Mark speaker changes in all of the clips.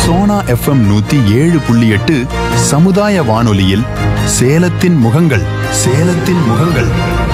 Speaker 1: Sona FM நூத்தி ஏழு புள்ளி எட்டு சமுதாய வானொலியில் சேலத்தின் முகங்கள் சேலத்தின் முகங்கள்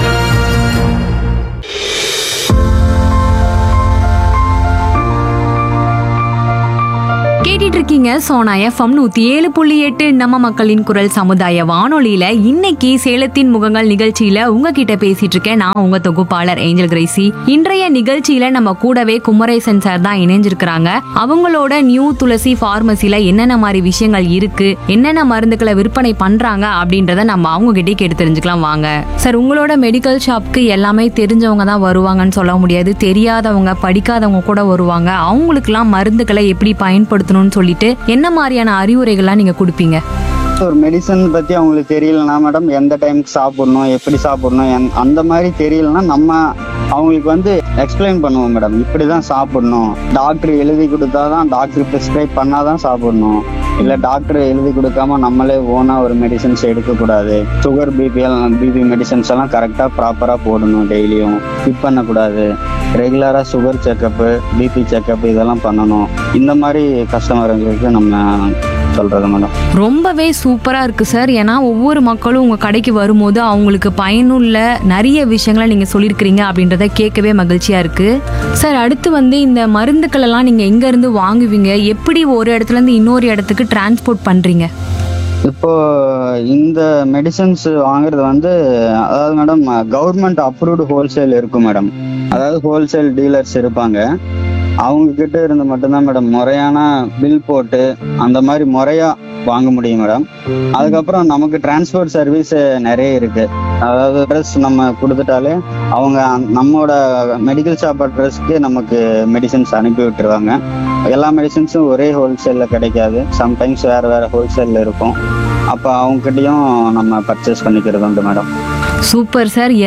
Speaker 2: கேட்டுட்டு இருக்கீங்க சோனா எஃப்எம் நூத்தி ஏழு புள்ளி எட்டு நம்ம மக்களின் குரல் சமுதாய வானொலியில இன்னைக்கு சேலத்தின் முகங்கள் நிகழ்ச்சியில உங்ககிட்ட பேசிட்டு இருக்கேன் நான் உங்க தொகுப்பாளர் ஏஞ்சல் கிரேசி இன்றைய நிகழ்ச்சியில நம்ம கூடவே குமரேசன் சார் தான் இணைஞ்சிருக்கிறாங்க அவங்களோட நியூ துளசி பார்மசில என்னென்ன மாதிரி விஷயங்கள் இருக்கு என்னென்ன மருந்துகளை விற்பனை பண்றாங்க அப்படின்றத நம்ம அவங்க கிட்டே கேட்டு தெரிஞ்சுக்கலாம் வாங்க சார் உங்களோட மெடிக்கல் ஷாப்க்கு எல்லாமே தெரிஞ்சவங்க தான் வருவாங்கன்னு சொல்ல முடியாது தெரியாதவங்க படிக்காதவங்க கூட வருவாங்க அவங்களுக்குலாம் மருந்துகளை எப்படி பயன்படுத்தணும்னு சொல்லிட்டு என்ன மாதிரியான அறிவுரைகள்லாம் நீங்க கொடுப்பீங்க
Speaker 3: ஒரு மெடிசன் பத்தி அவங்களுக்கு தெரியலனா மேடம் எந்த டைம்க்கு சாப்பிடணும் எப்படி சாப்பிடணும் என்- அந்த மாதிரி தெரியலனா நம்ம அவங்களுக்கு வந்து எக்ஸ்பிளைன் பண்ணுவோம் மேடம் இப்படிதான் சாப்பிடணும் டாக்டர் எழுதி கொடுத்தாதான் டாக்டர் பிரிஸ்கிரைப் பண்ணாதான் சாப்பிடணும் இல்ல டாக்டர் எழுதி கொடுக்காம நம்மளே ஓனா ஒரு மெடிசன்ஸ் எடுக்கக்கூடாது சுகர் பிபி பிபி மெடிசன்ஸ் எல்லாம் கரெக்டா ப்ராப்பரா போடணும் டெய்லியும் ஸ்கிப் பண்ணக்கூடாது ரெகுலரா சுகர் செக்கப்பு பிபி செக்கப் இதெல்லாம் பண்ணணும் இந்த மாதிரி கஸ்டமர்களுக்கு நம்ம சொல்றது மேடம்
Speaker 2: ரொம்பவே சூப்பரா இருக்கு சார் ஏன்னா ஒவ்வொரு மக்களும் உங்க கடைக்கு வரும்போது அவங்களுக்கு பயனுள்ள நிறைய விஷயங்களை நீங்க சொல்லியிருக்கிறீங்க அப்படின்றத கேட்கவே மகிழ்ச்சியா இருக்கு சார் அடுத்து வந்து இந்த மருந்துக்கள் எல்லாம் நீங்க எங்க இருந்து வாங்குவீங்க எப்படி ஒரு இடத்துல இருந்து இன்னொரு இடத்துக்கு டிரான்ஸ்போர்ட் பண்றீங்க
Speaker 3: இப்போ இந்த மெடிசன்ஸ் வாங்குறது வந்து அதாவது மேடம் கவர்மெண்ட் அப்ரூவ்டு ஹோல்சேல் இருக்கும் மேடம் அதாவது ஹோல்சேல் டீலர்ஸ் இருப்பாங்க அவங்க கிட்ட இருந்து மட்டும்தான் மேடம் முறையான பில் போட்டு அந்த மாதிரி முறையா வாங்க முடியும் மேடம் அதுக்கப்புறம் நமக்கு டிரான்ஸ்போர்ட் சர்வீஸ் நிறைய இருக்கு அதாவது அட்ரஸ் நம்ம கொடுத்துட்டாலே அவங்க அந்த- நம்மளோட மெடிக்கல் ஷாப் அட்ரஸ்க்கு நமக்கு மெடிசன்ஸ் அனுப்பி விட்டுருவாங்க எல்லா மெடிசன்ஸும் ஒரே ஹோல்சேல்ல கிடைக்காது சம்டைம்ஸ் வேற வேற ஹோல்சேல்ல இருக்கும் அப்போ அவங்ககிட்டயும் நம்ம பர்ச்சேஸ் பண்ணிக்கிறது உண்டு மேடம்
Speaker 2: சூப்பர் சார்